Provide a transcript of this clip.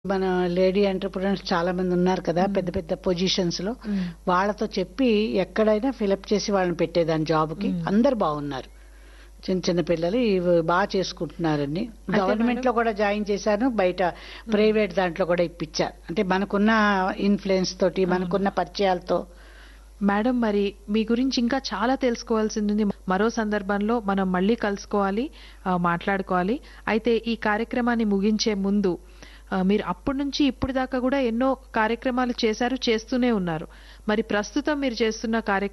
మన lady entrepreneurs చాలా మంది ఉన్నారు కదా పెద్ద పెద్ద పొజిషన్స్ లో వాళ్ళతో చెప్పి ఎక్కడైనా ఫిలప్ చేసి వాళ్ళని పెట్టేదాన్ని జాబ్ కి అందరు బాగున్నారు చిన్న చిన్న పిల్లలు ఇవి బాగా చేసుకుంటున్నారని గవర్నమెంట్ లో కూడా జాయిన్ చేశాను బయట ప్రైవేట్ దాంట్లో కూడా ఇప్పించారు అంటే మనకున్న ఇన్ఫ్లుయెన్స్ తోటి మనకున్న పరిచయాలతో మేడం మరి మీ గురించి ఇంకా చాలా తెలుసుకోవాల్సింది ఉంది మరో సందర్భంలో మనం మళ్ళీ కలుసుకోవాలి ఆ, మాట్లాడుకోవాలి అయితే ఈ కార్యక్రమాన్ని ముగించే ముందు ఆ, మీరు అప్పటి నుంచి ఇప్పుడు దాకా కూడా ఎన్నో కార్యక్రమాలు చేశారు చేస్తూనే ఉన్నారు మరి ప్రస్తుతం మీరు చేస్తున్న కార్యక్రమం